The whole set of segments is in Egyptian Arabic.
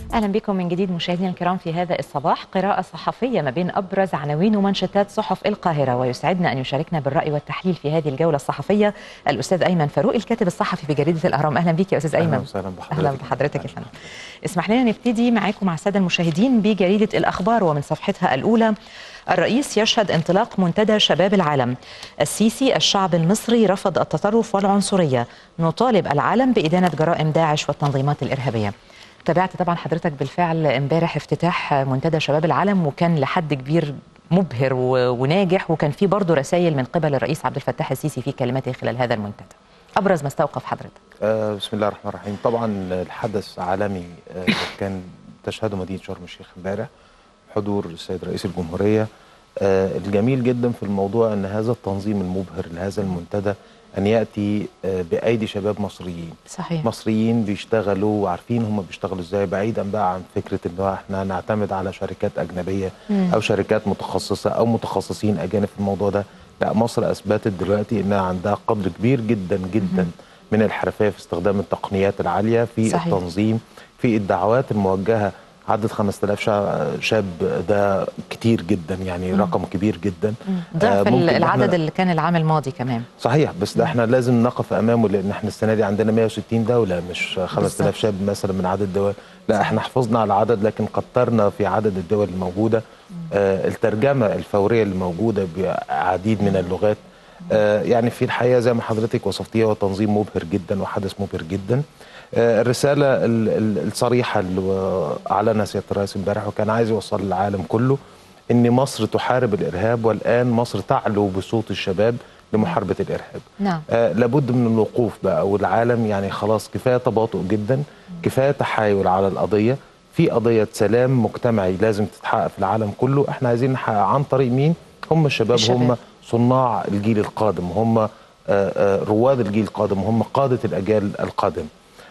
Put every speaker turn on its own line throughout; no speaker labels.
اهلا بكم من جديد مشاهدينا الكرام في هذا الصباح قراءه صحفيه ما بين ابرز عناوين ومنشطات صحف القاهره ويسعدنا ان يشاركنا بالراي والتحليل في هذه الجوله الصحفيه الاستاذ ايمن فاروق الكاتب الصحفي بجريده الاهرام اهلا بك يا استاذ ايمن
اهلا وسهلا بحضرتك
اهلا بحضرتك يا فندم اسمح لنا نبتدي معاكم مع الساده المشاهدين بجريده الاخبار ومن صفحتها الاولى الرئيس يشهد انطلاق منتدى شباب العالم السيسي الشعب المصري رفض التطرف والعنصريه نطالب العالم بادانه جرائم داعش والتنظيمات الارهابيه تابعت طبعا حضرتك بالفعل امبارح افتتاح منتدى شباب العالم وكان لحد كبير مبهر وناجح وكان في برضه رسائل من قبل الرئيس عبد الفتاح السيسي في كلمته خلال هذا المنتدى ابرز ما استوقف حضرتك
آه بسم الله الرحمن الرحيم طبعا الحدث عالمي آه كان تشهده مدينه شرم الشيخ امبارح حضور السيد رئيس الجمهوريه آه الجميل جدا في الموضوع ان هذا التنظيم المبهر لهذا المنتدى ان ياتي بايدي شباب مصريين
صحيح
مصريين بيشتغلوا وعارفين هم بيشتغلوا ازاي بعيدا بقى عن فكره ان احنا نعتمد على شركات اجنبيه
مم.
او شركات متخصصه او متخصصين اجانب في الموضوع ده لا مصر اثبتت دلوقتي انها عندها قدر كبير جدا جدا
مم.
من الحرفيه في استخدام التقنيات العاليه في
صحيح.
التنظيم في الدعوات الموجهه عدد 5000 شا- شاب ده كتير جدا يعني
مم.
رقم كبير جدا
ضعف
ممكن إن
العدد
إحنا-
اللي كان العام الماضي كمان
صحيح بس ده احنا لازم نقف امامه لان احنا السنه دي عندنا 160 دوله مش 5000
بالظبط.
شاب مثلا من عدد الدول لا احنا حفظنا على العدد لكن كترنا في عدد الدول الموجوده آه الترجمه الفوريه اللي موجوده بعديد من اللغات آه يعني في الحقيقه زي ما حضرتك وصفتيها هو تنظيم مبهر جدا وحدث مبهر جدا آه الرساله ال- ال- الصريحه اللي اعلنها سياده الرئيس امبارح وكان عايز يوصل للعالم كله ان مصر تحارب الارهاب والان مصر تعلو بصوت الشباب لمحاربه الارهاب
نعم
آه لابد من الوقوف بقى والعالم يعني خلاص كفايه تباطؤ جدا كفايه تحايل على القضيه في قضيه سلام مجتمعي لازم تتحقق في العالم كله احنا عايزين نحقق عن طريق مين هم الشباب,
الشباب.
هم صناع الجيل القادم هم آه، آه، رواد الجيل القادم هم قاده الاجيال القادم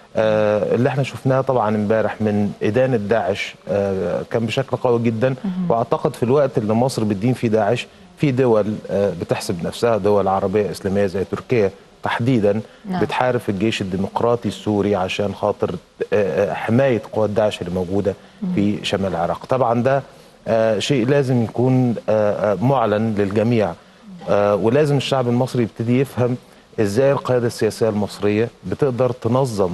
آه، اللي احنا شفناه طبعا امبارح من ادانه داعش آه، كان بشكل قوي جدا واعتقد في الوقت اللي مصر بتدين فيه داعش في دول آه، بتحسب نفسها دول عربيه اسلاميه زي تركيا تحديدا
نعم.
بتحارب في الجيش الديمقراطي السوري عشان خاطر آه، آه، حمايه قوات داعش اللي موجوده في شمال العراق طبعا ده آه، شيء لازم يكون آه، آه، معلن للجميع آه، ولازم الشعب المصري يبتدي يفهم ازاي القياده السياسيه المصريه بتقدر تنظم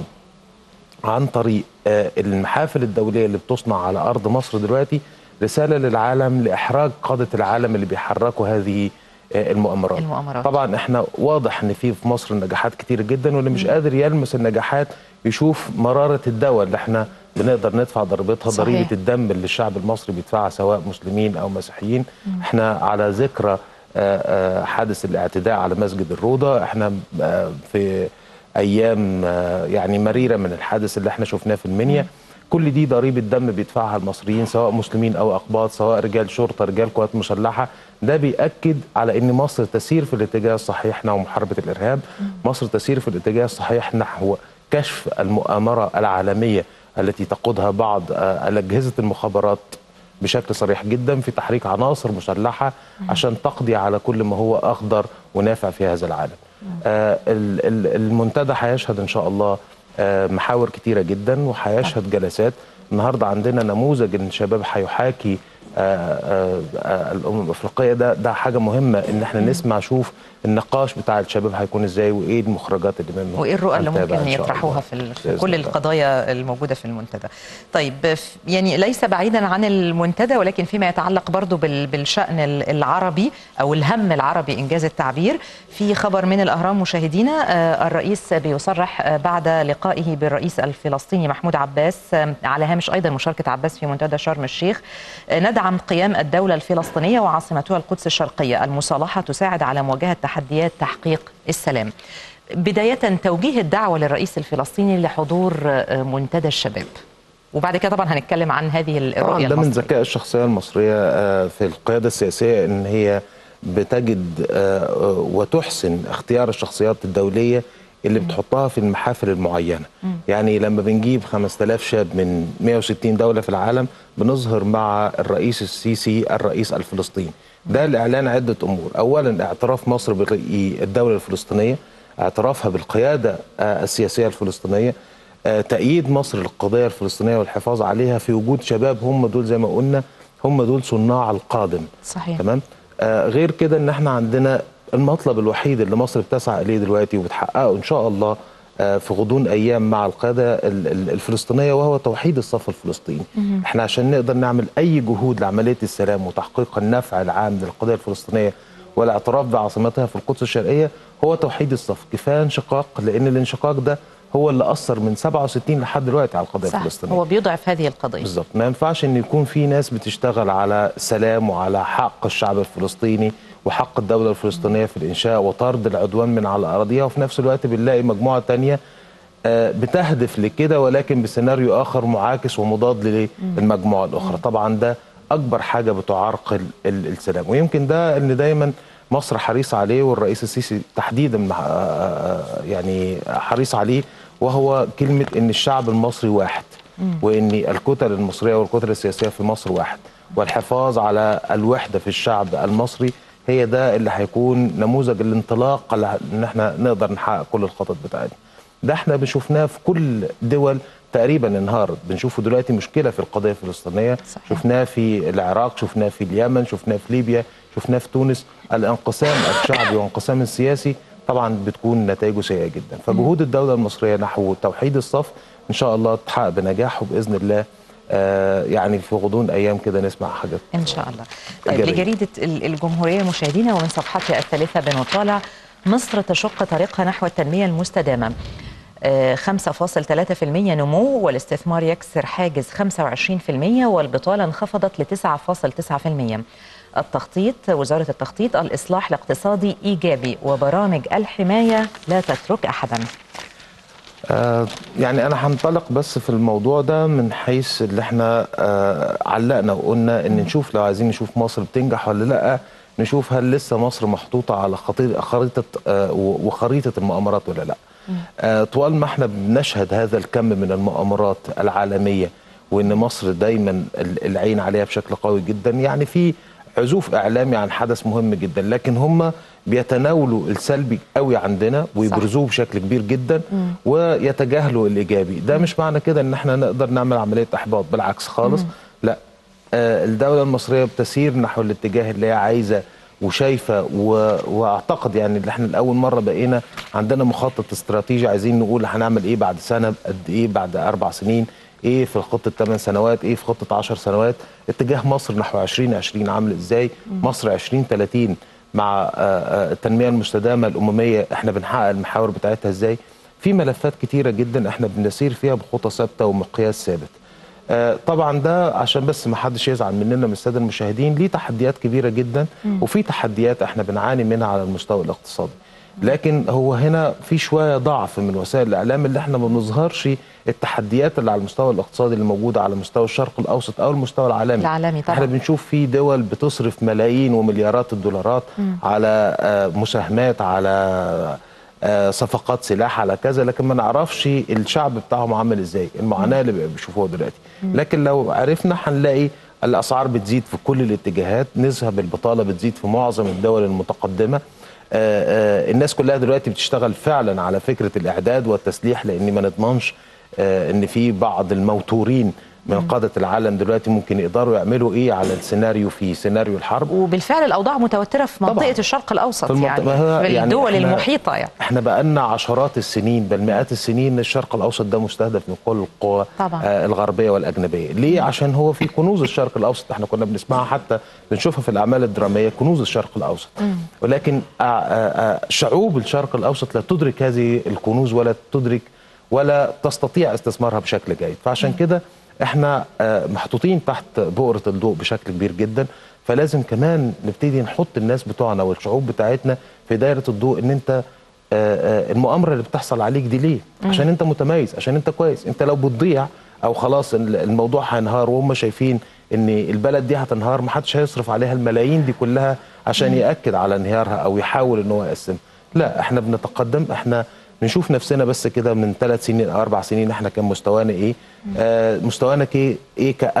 عن طريق آه، المحافل الدوليه اللي بتصنع على ارض مصر دلوقتي رساله للعالم لاحراج قاده العالم اللي بيحركوا هذه آه، المؤامرات
المؤامرات.
طبعا احنا واضح ان في في مصر نجاحات كتير جدا واللي مش قادر يلمس النجاحات يشوف مراره الدواء اللي احنا بنقدر ندفع ضريبتها
صحيح.
ضريبه الدم اللي الشعب المصري بيدفعها سواء مسلمين او مسيحيين احنا على ذكرى آه، آه، حادث الاعتداء على مسجد الروضه احنا آه، في ايام آه، يعني مريره من الحادث اللي احنا شفناه في المنيا كل دي ضريبه دم بيدفعها المصريين سواء مسلمين او اقباط سواء رجال شرطه رجال قوات مسلحه ده بيأكد على ان مصر تسير في الاتجاه الصحيح نحو محاربه الارهاب مصر تسير في الاتجاه الصحيح نحو كشف المؤامره العالميه التي تقودها بعض آه، اجهزه المخابرات بشكل صريح جدا في تحريك عناصر مسلحه عشان تقضي على كل ما هو اخضر ونافع في هذا العالم. آه ال- ال- المنتدى هيشهد ان شاء الله آه محاور كتيره جدا وهيشهد جلسات النهارده عندنا نموذج ان الشباب هيحاكي آه آه آه الامم الافريقيه ده ده حاجه مهمه ان احنا نسمع شوف النقاش بتاع الشباب هيكون ازاي وايه المخرجات اللي منه
وايه الرؤى اللي
هنتابع
ممكن
إن شاء
يطرحوها
الله.
في, ال- في
بإذن
كل
الله.
القضايا الموجوده في المنتدى. طيب ف- يعني ليس بعيدا عن المنتدى ولكن فيما يتعلق برضو بال- بالشان ال- العربي او الهم العربي انجاز التعبير في خبر من الاهرام مشاهدينا آه، الرئيس بيصرح آه، بعد لقائه بالرئيس الفلسطيني محمود عباس آه، على هامش ايضا مشاركه عباس في منتدى شرم الشيخ آه، ندعم قيام الدوله الفلسطينيه وعاصمتها القدس الشرقيه المصالحه تساعد على مواجهه تحديات تحقيق السلام. بداية توجيه الدعوة للرئيس الفلسطيني لحضور آه، منتدى الشباب وبعد كده طبعا هنتكلم عن هذه
طبعا
الرؤية
ده من
المصرية
ذكاء الشخصيه المصريه آه، في القياده السياسيه ان هي بتجد آه، آه، وتحسن اختيار الشخصيات الدوليه اللي بتحطها في المحافل المعينه يعني لما بنجيب 5000 شاب من 160 دوله في العالم بنظهر مع الرئيس السيسي الرئيس الفلسطيني ده لاعلان عده امور اولا اعتراف مصر بالدوله الفلسطينيه اعترافها بالقياده آه، السياسيه الفلسطينيه آه، تأييد مصر للقضية الفلسطينية والحفاظ عليها في وجود شباب هم دول زي ما قلنا هم دول صناع القادم
صحيح
تمام آه غير كده ان احنا عندنا المطلب الوحيد اللي مصر بتسعى اليه دلوقتي وبتحققه ان شاء الله آه في غضون ايام مع القاده ال- ال- الفلسطينيه وهو توحيد الصف الفلسطيني. احنا عشان نقدر نعمل اي جهود لعمليه السلام وتحقيق النفع العام للقضيه الفلسطينيه والاعتراف بعاصمتها في القدس الشرقيه هو توحيد الصف، كفايه انشقاق لان الانشقاق ده هو اللي اثر من 67 لحد دلوقتي على القضيه
صح
الفلسطينيه.
هو بيضعف هذه القضيه
بالظبط ما ينفعش ان يكون في ناس بتشتغل على سلام وعلى حق الشعب الفلسطيني وحق الدولة الفلسطينية في الإنشاء وطرد العدوان من على أراضيها وفي نفس الوقت بنلاقي مجموعة تانية آه، بتهدف لكده ولكن بسيناريو آخر معاكس ومضاد للمجموعة الأخرى طبعا ده أكبر حاجة بتعرقل ال- السلام ويمكن ده اللي دايما مصر حريص عليه والرئيس السيسي تحديدا مع- آه، آه، يعني حريص عليه وهو كلمة إن الشعب المصري واحد وان الكتل المصريه والكتل السياسيه في مصر واحد والحفاظ على الوحده في الشعب المصري هي ده اللي هيكون نموذج الانطلاق اللي ان احنا نقدر نحقق كل الخطط بتاعتنا ده احنا بنشوفناه في كل دول تقريبا انهارت بنشوفه دلوقتي مشكله في القضيه الفلسطينيه
صحيح.
شفناه في العراق شفناه في اليمن شفناه في ليبيا شفناه في تونس الانقسام الشعبي والانقسام السياسي طبعا بتكون نتائجه سيئه جدا فجهود الدوله المصريه نحو توحيد الصف ان شاء الله تحقق بنجاح وباذن الله آه يعني في غضون ايام كده نسمع حاجات
ان شاء الله طيب
إيجابية.
لجريده ال- الجمهوريه مشاهدينا ومن صفحتها الثالثه بنطالع مصر تشق طريقها نحو التنميه المستدامه آه، 5.3% نمو والاستثمار يكسر حاجز 25% والبطالة انخفضت ل 9.9% التخطيط وزارة التخطيط الإصلاح الاقتصادي إيجابي وبرامج الحماية لا تترك أحدا
آه يعني انا هنطلق بس في الموضوع ده من حيث اللي احنا آه علقنا وقلنا ان نشوف لو عايزين نشوف مصر بتنجح ولا لا نشوف هل لسه مصر محطوطه على خطير خريطه آه و- وخريطه المؤامرات ولا لا آه طوال ما احنا بنشهد هذا الكم من المؤامرات العالميه وان مصر دايما ال- العين عليها بشكل قوي جدا يعني في عزوف اعلامي عن حدث مهم جدا لكن هم بيتناولوا السلبي قوي عندنا ويبرزوه بشكل كبير جدا ويتجاهلوا الايجابي ده مش معنى كده ان احنا نقدر نعمل عمليه احباط بالعكس خالص لا آه، الدوله المصريه بتسير نحو الاتجاه اللي هي عايزه وشايفه و... واعتقد يعني ان احنا لاول مره بقينا عندنا مخطط استراتيجي عايزين نقول هنعمل ايه بعد سنه قد ايه بعد اربع سنين ايه في خطه 8 سنوات ايه في خطه 10 سنوات اتجاه مصر نحو 2020 عامل ازاي مصر 2030 مع آه، آه، التنميه المستدامه الامميه احنا بنحقق المحاور بتاعتها ازاي في ملفات كتيره جدا احنا بنسير فيها بخطى ثابته ومقياس ثابت آه، طبعا ده عشان بس ما حدش يزعل مننا من الساده المشاهدين ليه تحديات كبيره جدا وفي تحديات احنا بنعاني منها على المستوى الاقتصادي لكن هو هنا في شويه ضعف من وسائل الاعلام اللي احنا ما بنظهرش التحديات اللي على المستوى الاقتصادي اللي موجوده على مستوى الشرق الاوسط او المستوى العالمي
العالمي طبعا.
احنا بنشوف في دول بتصرف ملايين ومليارات الدولارات على آه، مساهمات على آه، صفقات سلاح على كذا لكن ما نعرفش الشعب بتاعهم عامل ازاي المعاناه اللي بقى بيشوفوها دلوقتي لكن لو عرفنا هنلاقي الاسعار بتزيد في كل الاتجاهات نسبه البطاله بتزيد في معظم الدول المتقدمه آه، آه، الناس كلها دلوقتي بتشتغل فعلا على فكره الاعداد والتسليح لان ما نضمنش آه، ان في بعض الموتورين من قاده العالم دلوقتي ممكن يقدروا يعملوا ايه على السيناريو في سيناريو الحرب
وبالفعل الأوضاع متوترة في منطقة
طبعاً.
الشرق الأوسط
في المنطقة-
يعني
ما هو
في
يعني
الدول
إحنا-
المحيطة يعني
احنا بقالنا عشرات السنين بل مئات السنين الشرق الاوسط ده مستهدف من كل القوى
طبعاً.
آه الغربيه والاجنبيه ليه عشان هو في كنوز الشرق الاوسط احنا كنا بنسمعها حتى بنشوفها في الاعمال الدراميه كنوز الشرق الاوسط ولكن آه آه آه شعوب الشرق الاوسط لا تدرك هذه الكنوز ولا تدرك ولا تستطيع استثمارها بشكل جيد فعشان كده احنا آه محطوطين تحت بؤره الضوء بشكل كبير جدا فلازم كمان نبتدي نحط الناس بتوعنا والشعوب بتاعتنا في دايره الضوء ان انت آه، آه، المؤامره اللي بتحصل عليك دي ليه؟ عشان انت متميز عشان انت كويس انت لو بتضيع او خلاص ال- الموضوع هينهار وهم شايفين ان البلد دي هتنهار ما حدش هيصرف عليها الملايين دي كلها عشان ياكد على انهيارها او يحاول ان هو يقسم لا احنا بنتقدم احنا نشوف نفسنا بس كده من ثلاث سنين او اربع سنين احنا كان مستوانا ايه آه مستوانا كي ايه كامن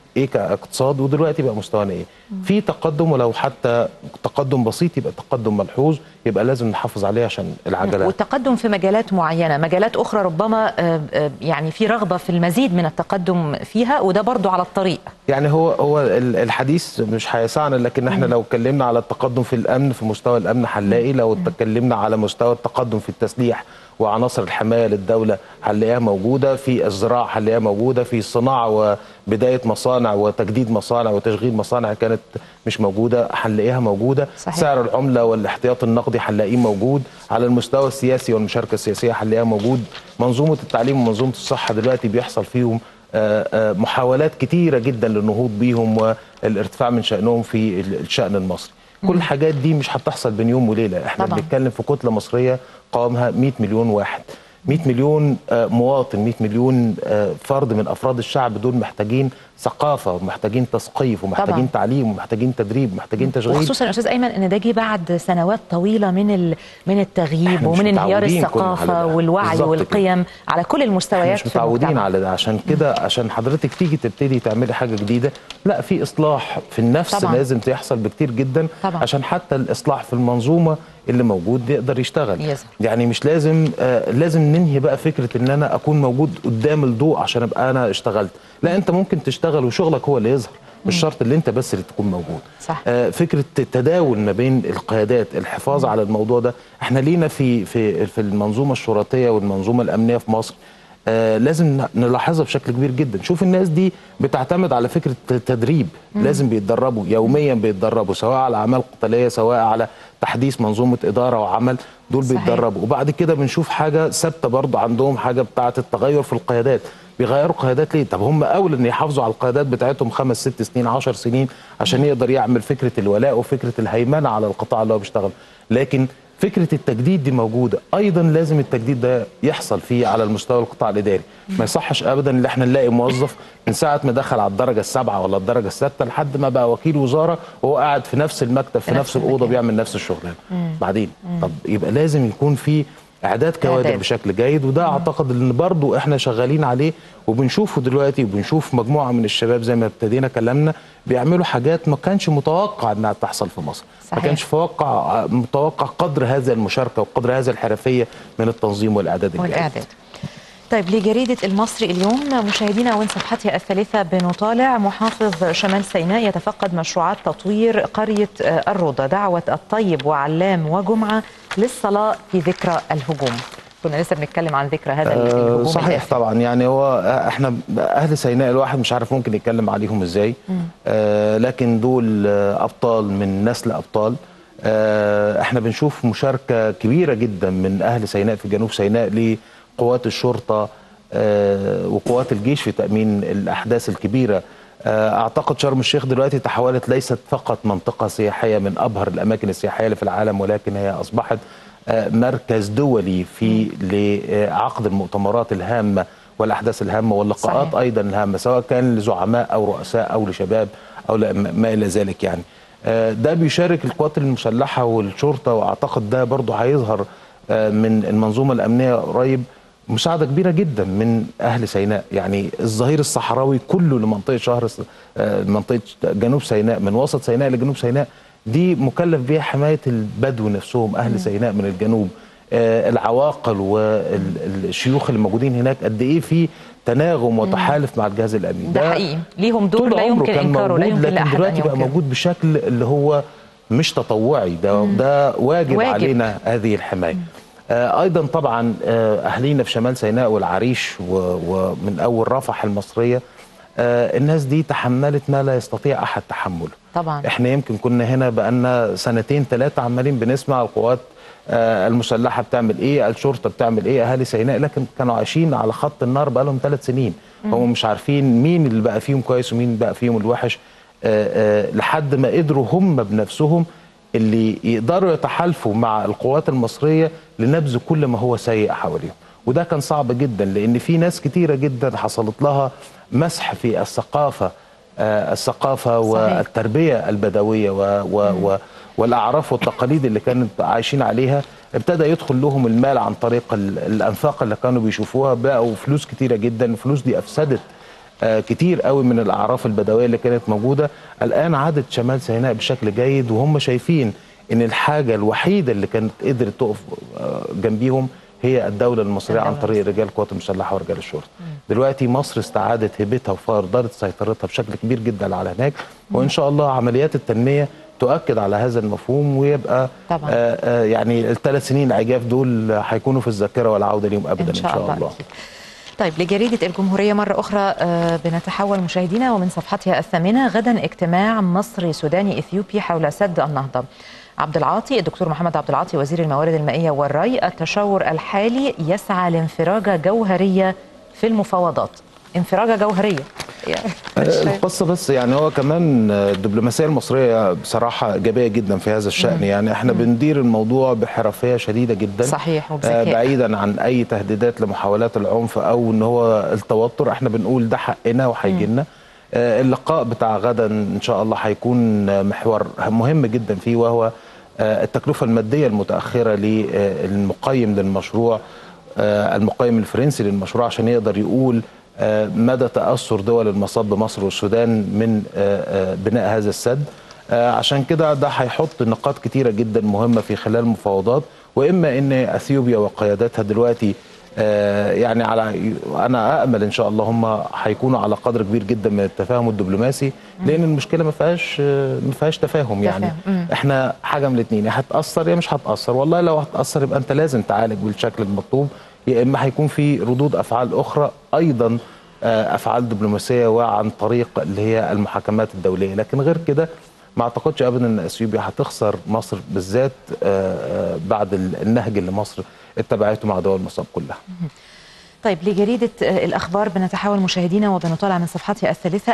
ايه كاقتصاد ودلوقتي بقى مستوانا ايه في تقدم ولو حتى تقدم بسيط يبقى تقدم ملحوظ يبقى لازم نحافظ عليه عشان العجله
والتقدم في مجالات معينه مجالات اخرى ربما آه، آه، يعني في رغبه في المزيد من التقدم فيها وده برضو على الطريق
يعني هو هو ال- الحديث مش هيسعنا لكن احنا لو اتكلمنا على التقدم في الامن في مستوى الامن هنلاقي لو اتكلمنا على مستوى التقدم في التسليح وعناصر الحمايه للدوله هنلاقيها موجوده في الزراعه هنلاقيها موجوده في الصناعه وبدايه مصانع وتجديد مصانع وتشغيل مصانع كانت مش موجوده هنلاقيها موجوده
صحيح.
سعر العمله والاحتياط النقدي هنلاقيه موجود على المستوى السياسي والمشاركه السياسيه هنلاقيها موجود منظومه التعليم ومنظومه الصحه دلوقتي بيحصل فيهم آه، آه، محاولات كتيره جدا للنهوض بيهم والارتفاع من شانهم في ال- الشان المصري كل الحاجات دي مش هتحصل بين يوم وليله احنا
طبعاً.
بنتكلم في كتله مصريه قوامها 100 مليون واحد 100 مليون آه، مواطن 100 مليون آه، فرد من افراد الشعب دول محتاجين ثقافه ومحتاجين تثقيف ومحتاجين
طبعاً.
تعليم ومحتاجين تدريب ومحتاجين تشغيل
وخصوصا يا استاذ ايمن ان ده جه بعد سنوات طويله من ال... من التغييب
إحنا مش
ومن انهيار
متعودين كنا على
الثقافه
ده.
والوعي
بالظبط كده.
والقيم على كل
احنا
المستويات
مش
في
متعودين
المجتمع.
على ده عشان كده عشان حضرتك تيجي تبتدي تعملي حاجه جديده لا في اصلاح في النفس
طبعاً.
لازم يحصل بكتير جدا
طبعاً.
عشان حتى الاصلاح في المنظومه اللي موجود يقدر يشتغل
يظهر.
يعني مش لازم آه لازم ننهي بقى فكره ان انا اكون موجود قدام الضوء عشان ابقى انا اشتغلت لا انت ممكن تشتغل وشغلك هو اللي يظهر مش شرط اللي انت بس اللي تكون موجود
صح.
آه فكره التداول ما بين القيادات الحفاظ على الموضوع ده احنا لينا في في في المنظومه الشرطيه والمنظومه الامنيه في مصر آه لازم ن- نلاحظها بشكل كبير جدا شوف الناس دي بتعتمد على فكره التدريب لازم بيتدربوا يوميا بيتدربوا سواء على اعمال قتاليه سواء على تحديث منظومه اداره وعمل دول
صحيح.
بيتدربوا وبعد كده بنشوف حاجه ثابته برضه عندهم حاجه بتاعه التغير في القيادات بيغيروا قيادات ليه؟ طب هم اولى ان يحافظوا على القيادات بتاعتهم خمس ست سنين عشر سنين عشان يقدر يعمل فكره الولاء وفكره الهيمنه على القطاع اللي هو بيشتغل لكن فكره التجديد دي موجوده ايضا لازم التجديد ده يحصل فيه على المستوى القطاع الاداري ما يصحش ابدا ان احنا نلاقي موظف من ساعه ما دخل على الدرجه السابعه ولا الدرجه السادسه لحد ما بقى وكيل وزاره وهو قاعد في نفس المكتب في
نفس
نفس الاوضه
المكان.
بيعمل نفس الشغلانه بعدين طب يبقى لازم يكون في اعداد كوادر
إعداد.
بشكل جيد وده اعتقد ان برضو احنا شغالين عليه وبنشوفه دلوقتي وبنشوف مجموعه من الشباب زي ما ابتدينا كلامنا بيعملوا حاجات ما كانش متوقع انها تحصل في مصر
صحيح.
ما كانش متوقع متوقع قدر هذا المشاركه وقدر هذا الحرفيه من التنظيم والاعداد الجيد.
والاعداد طيب لجريدة المصري اليوم مشاهدينا وين صفحتها الثالثة بنطالع محافظ شمال سيناء يتفقد مشروعات تطوير قرية آه، الروضة دعوة الطيب وعلام وجمعة للصلاة في ذكرى الهجوم كنا لسه بنتكلم عن ذكرى هذا
آه،
الهجوم
صحيح
الآخر.
طبعا يعني هو احنا اهل سيناء الواحد مش عارف ممكن يتكلم عليهم ازاي آه لكن دول آه، ابطال من نسل ابطال آه احنا بنشوف مشاركه كبيره جدا من اهل سيناء في جنوب سيناء لقوات الشرطه آه وقوات الجيش في تامين الاحداث الكبيره آه اعتقد شرم الشيخ دلوقتي تحولت ليست فقط منطقه سياحيه من ابهر الاماكن السياحيه اللي في العالم ولكن هي اصبحت آه، مركز دولي في لعقد المؤتمرات الهامه والاحداث الهامه واللقاءات
صحيح.
ايضا الهامه سواء كان لزعماء او رؤساء او لشباب او لا- ما الى ذلك يعني آه، ده بيشارك القوات المسلحه والشرطه واعتقد ده برضه هيظهر آه، من المنظومه الامنيه قريب مساعده كبيره جدا من اهل سيناء يعني الظهير الصحراوي كله لمنطقه شهر س- آه، منطقه جنوب سيناء من وسط سيناء لجنوب سيناء دي مكلف بيها حمايه البدو نفسهم اهل سيناء من الجنوب آه، العواقل والشيوخ اللي موجودين هناك قد ايه في تناغم وتحالف مع الجهاز الامني
ده حقيقي ليهم دور
طول
لا
عمره
يمكن
كان
انكاره لا
موجود
يمكن
لكن
لاحد ان
دلوقتي بقى
ينكره
موجود بشكل اللي هو مش تطوعي ده ده واجب,
واجب.
واجب. علينا هذه الحمايه آه ايضا طبعا آه اهالينا في شمال سيناء والعريش و- ومن اول رفح المصريه آه الناس دي تحملت ما لا يستطيع احد تحمله
طبعا
احنا يمكن كنا هنا بقالنا سنتين ثلاثه عمالين بنسمع القوات آه، المسلحه بتعمل ايه الشرطه بتعمل ايه اهالي سيناء لكن كانوا عايشين على خط النار بقالهم ثلاث سنين هم مش عارفين مين اللي بقى فيهم كويس ومين بقى فيهم الوحش آه، آه، لحد ما قدروا هم بنفسهم اللي يقدروا يتحالفوا مع القوات المصريه لنبذ كل ما هو سيء حواليهم وده كان صعب جدا لان في ناس كتيره جدا حصلت لها مسح في الثقافه آه، الثقافه
صحيح.
والتربيه البدويه و و و والاعراف والتقاليد اللي كانت عايشين عليها ابتدى يدخل لهم المال عن طريق ال- الانفاق اللي كانوا بيشوفوها بقوا فلوس كتيره جدا الفلوس دي افسدت آه، كتير قوي من الاعراف البدويه اللي كانت موجوده الان عادت شمال سيناء بشكل جيد وهم شايفين ان الحاجه الوحيده اللي كانت قدرت تقف آه، جنبيهم هي الدوله المصريه عن
الدولة
طريق رجال القوات المسلحه ورجال الشرطه. دلوقتي مصر استعادت هيبتها وفرضت سيطرتها بشكل كبير جدا على هناك وان شاء الله عمليات التنميه تؤكد على هذا المفهوم ويبقى
طبعاً.
آه آه يعني الثلاث سنين العجاف دول هيكونوا في الذاكره ولا عوده ليهم ابدا
إن شاء الله, أكيد. طيب لجريدة الجمهورية مرة أخرى آه، بنتحول مشاهدينا ومن صفحتها الثامنة غدا اجتماع مصري سوداني إثيوبي حول سد النهضة عبد العاطي الدكتور محمد عبد العاطي وزير الموارد المائية والري التشاور الحالي يسعى لانفراجة جوهرية في المفاوضات انفراجة جوهرية يعني
القصه بس يعني هو كمان الدبلوماسيه المصريه بصراحه ايجابيه جدا في هذا الشان يعني احنا بندير الموضوع بحرفيه شديده جدا
صحيح
آه،
وبذكاء
بعيدا عن اي تهديدات لمحاولات العنف او ان هو التوتر احنا بنقول ده حقنا وهيجي لنا آه، اللقاء بتاع غدا ان شاء الله هيكون محور مهم جدا فيه وهو آه، التكلفه الماديه المتاخره للمقيم للمشروع آه، المقيم الفرنسي للمشروع عشان يقدر يقول آه، مدى تاثر دول المصاب بمصر والسودان من آه، آه، بناء هذا السد آه، عشان كده ده هيحط نقاط كتيره جدا مهمه في خلال المفاوضات واما ان اثيوبيا وقياداتها دلوقتي آه، يعني على انا امل ان شاء الله هم هيكونوا على قدر كبير جدا من التفاهم الدبلوماسي لان المشكله ما فيهاش آه، ما فيهاش تفاهم يعني
تفاهم. مم.
احنا حاجه من الاثنين يا هتاثر يا مش هتاثر والله لو هتاثر يبقى انت لازم تعالج بالشكل المطلوب يا اما هيكون في ردود افعال اخرى ايضا آه، افعال دبلوماسيه وعن طريق اللي هي المحاكمات الدوليه لكن غير كده ما اعتقدش ابدا ان اثيوبيا هتخسر مصر بالذات آه، آه، بعد النهج اللي مصر اتبعته مع دول المصاب كلها
طيب لجريدة آه، الأخبار بنتحول مشاهدينا وبنطالع من صفحتها الثالثة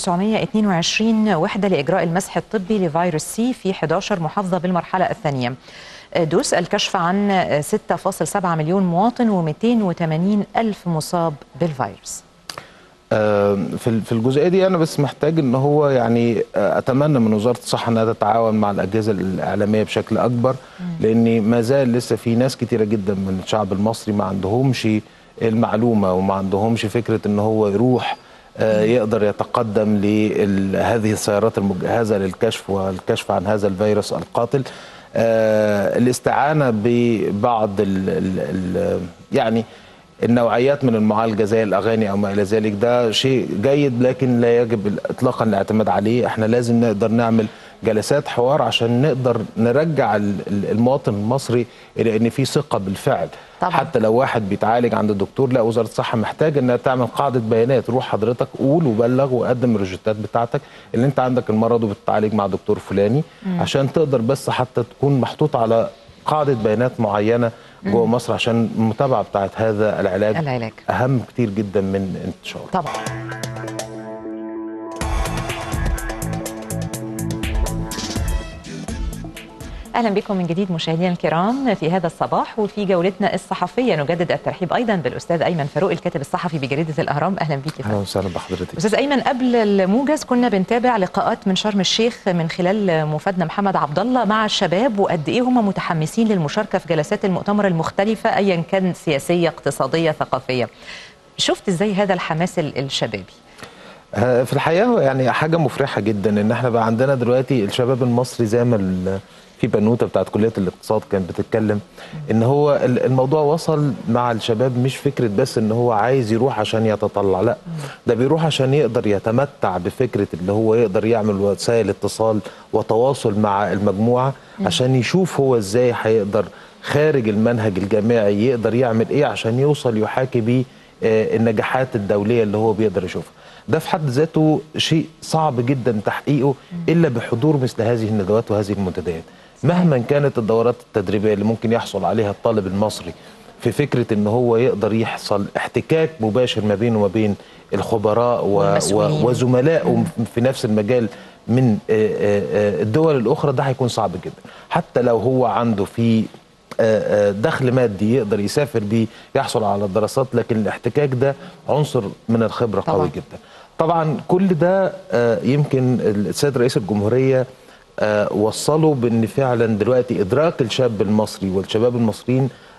1922 وحدة لإجراء المسح الطبي لفيروس سي في 11 محافظة بالمرحلة الثانية آه، دوس الكشف عن آه، 6.7 مليون مواطن و280 ألف مصاب بالفيروس
آه، في في الجزئيه دي انا بس محتاج ان هو يعني آه، اتمنى من وزاره الصحه انها تتعاون مع الاجهزه الاعلاميه بشكل اكبر لان ما زال لسه في ناس كتيره جدا من الشعب المصري ما عندهمش المعلومه وما عندهمش فكره ان هو يروح آه، يقدر يتقدم لهذه السيارات المجهزه للكشف والكشف عن هذا الفيروس القاتل آه، الاستعانه ببعض ال ال ال يعني النوعيات من المعالجه زي الاغاني او ما الى ذلك ده شيء جيد لكن لا يجب اطلاقا الاعتماد عليه احنا لازم نقدر نعمل جلسات حوار عشان نقدر نرجع ال- ال- المواطن المصري الى ان في ثقه بالفعل
طبعاً.
حتى لو واحد بيتعالج عند الدكتور لا وزاره الصحه محتاجه انها تعمل قاعده بيانات روح حضرتك قول وبلغ وقدم الروجيتات بتاعتك اللي انت عندك المرض وبتتعالج مع دكتور فلاني عشان تقدر بس حتى تكون محطوط على قاعده بيانات معينه جوه مصر عشان المتابعه بتاعت هذا العلاج
العلاج
اهم كتير جدا من انتشاره
طبعا اهلا بكم من جديد مشاهدينا الكرام في هذا الصباح وفي جولتنا الصحفيه نجدد الترحيب ايضا بالاستاذ ايمن فاروق الكاتب الصحفي بجريده الاهرام اهلا بك يا
اهلا
فندم
وسهلا بحضرتك
استاذ ايمن قبل الموجز كنا بنتابع لقاءات من شرم الشيخ من خلال مفادنا محمد عبد الله مع الشباب وقد ايه هم متحمسين للمشاركه في جلسات المؤتمر المختلفه ايا كان سياسيه اقتصاديه ثقافيه شفت ازاي هذا الحماس ال- الشبابي
آه، في الحقيقه هو يعني حاجه مفرحه جدا ان احنا بقى عندنا دلوقتي الشباب المصري زي ما ال- في بنوته بتاعت كليه الاقتصاد كانت بتتكلم ان هو ال- الموضوع وصل مع الشباب مش فكره بس ان هو عايز يروح عشان يتطلع لا ده بيروح عشان يقدر يتمتع بفكره اللي هو يقدر يعمل وسائل اتصال وتواصل مع المجموعه عشان يشوف هو ازاي هيقدر خارج المنهج الجامعي يقدر يعمل ايه عشان يوصل يحاكي بيه آه، النجاحات الدوليه اللي هو بيقدر يشوفها ده في حد ذاته شيء صعب جدا تحقيقه الا بحضور مثل هذه الندوات وهذه المنتديات مهما كانت الدورات التدريبيه اللي ممكن يحصل عليها الطالب المصري في فكره ان هو يقدر يحصل احتكاك مباشر ما بينه وما بين الخبراء و
والمسؤولين.
و وزملائه في نفس المجال من آه، آه، آه، الدول الاخرى ده هيكون صعب جدا حتى لو هو عنده في آه، آه، دخل مادي يقدر يسافر بيه يحصل على الدراسات لكن الاحتكاك ده عنصر من الخبره
طبعاً.
قوي جدا طبعا كل ده آه، يمكن السيد رئيس الجمهوريه آه، وصلوا بان فعلا دلوقتي ادراك الشاب المصري والشباب المصريين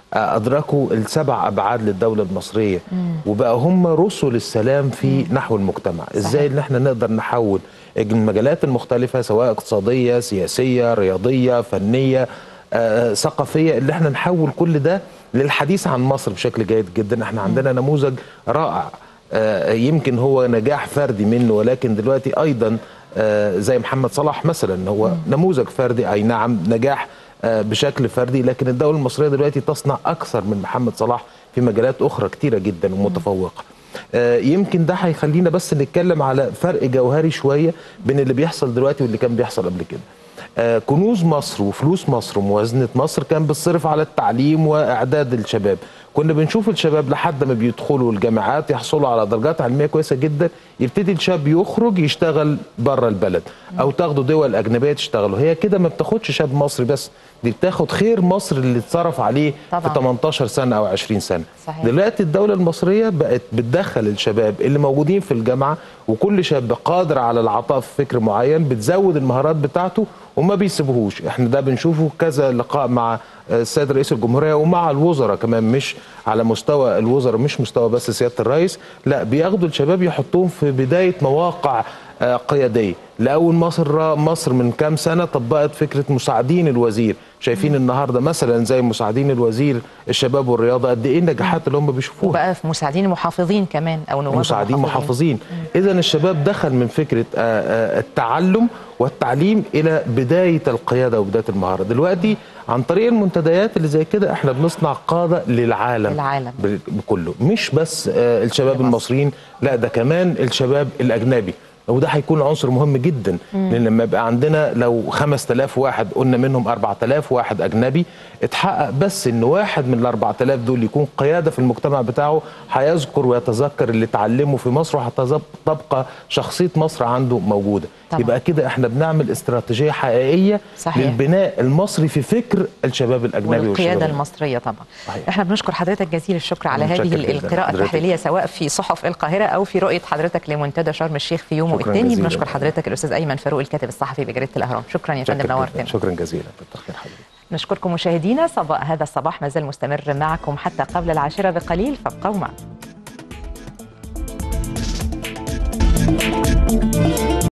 آه، ادركوا السبع ابعاد للدوله المصريه وبقى هم رسل السلام في نحو المجتمع ازاي ان احنا نقدر نحول المجالات المختلفه سواء اقتصاديه سياسيه رياضيه فنيه آه، ثقافيه اللي احنا نحول كل ده للحديث عن مصر بشكل جيد جدا احنا عندنا نموذج رائع آه، يمكن هو نجاح فردي منه ولكن دلوقتي ايضا آه، زي محمد صلاح مثلا هو نموذج فردي اي نعم نجاح آه، بشكل فردي لكن الدوله المصريه دلوقتي تصنع اكثر من محمد صلاح في مجالات اخرى كتيره جدا ومتفوقه آه، يمكن ده هيخلينا بس نتكلم على فرق جوهري شويه بين اللي بيحصل دلوقتي واللي كان بيحصل قبل كده آه، كنوز مصر وفلوس مصر وموازنه مصر كان بتصرف على التعليم واعداد الشباب كنا بنشوف الشباب لحد ما بيدخلوا الجامعات يحصلوا على درجات علميه كويسه جدا يبتدي الشاب يخرج يشتغل بره البلد او تاخده دول اجنبيه تشتغلوا هي كده ما بتاخدش شاب مصري بس دي بتاخد خير مصر اللي اتصرف عليه
طبعاً.
في 18 سنه او 20 سنه
صحيح.
دلوقتي الدوله المصريه بقت بتدخل الشباب اللي موجودين في الجامعه وكل شاب قادر على العطاء في فكر معين بتزود المهارات بتاعته وما بيسيبوهوش احنا ده بنشوفه كذا لقاء مع السيد رئيس الجمهوريه ومع الوزراء كمان مش على مستوى الوزراء مش مستوى بس سياده الرئيس لا بياخدوا الشباب يحطوهم في بدايه مواقع آه، قياديه لاول مصر مصر من كام سنه طبقت فكره مساعدين الوزير شايفين النهارده مثلا زي مساعدين الوزير الشباب والرياضه قد ايه النجاحات اللي هم بيشوفوها
وبقى في مساعدين المحافظين كمان او نواب
مساعدين
المحافظين.
محافظين اذا الشباب دخل من فكره آه، آه، التعلم والتعليم الى بدايه القياده وبدايه المهاره دلوقتي عن طريق المنتديات اللي زي كده احنا بنصنع قاده للعالم
العالم.
ب- بكله مش بس آه، الشباب
لمصر.
المصريين لا ده كمان الشباب الاجنبي وده هيكون عنصر مهم جدا لان لما يبقى عندنا لو 5000 واحد قلنا منهم 4000 واحد اجنبي اتحقق بس ان واحد من ال 4000 دول يكون قياده في المجتمع بتاعه هيذكر ويتذكر اللي اتعلمه في مصر وهتبقى شخصيه مصر عنده موجوده
طبعا.
يبقى كده احنا بنعمل استراتيجيه حقيقيه
صحيح.
للبناء المصري في فكر الشباب الاجنبي
والقياده
والشباب
المصريه طبعا
صحيح.
احنا بنشكر حضرتك جزيل الشكر على
متشكر
هذه
جداً
القراءه
حضرتك.
التحليليه سواء في صحف القاهره او في رؤيه حضرتك لمنتدى شرم الشيخ في يومه
شكراً
الثاني
جزيلاً.
بنشكر حضرتك الاستاذ ايمن فاروق الكاتب الصحفي بجريده الاهرام شكرا يا
شكراً
فندم
جداً.
نورتنا
شكرا جزيلا كتر خير حضرتك
نشكركم مشاهدينا صباح هذا الصباح ما زال مستمر معكم حتى قبل العاشرة بقليل فابقوا معنا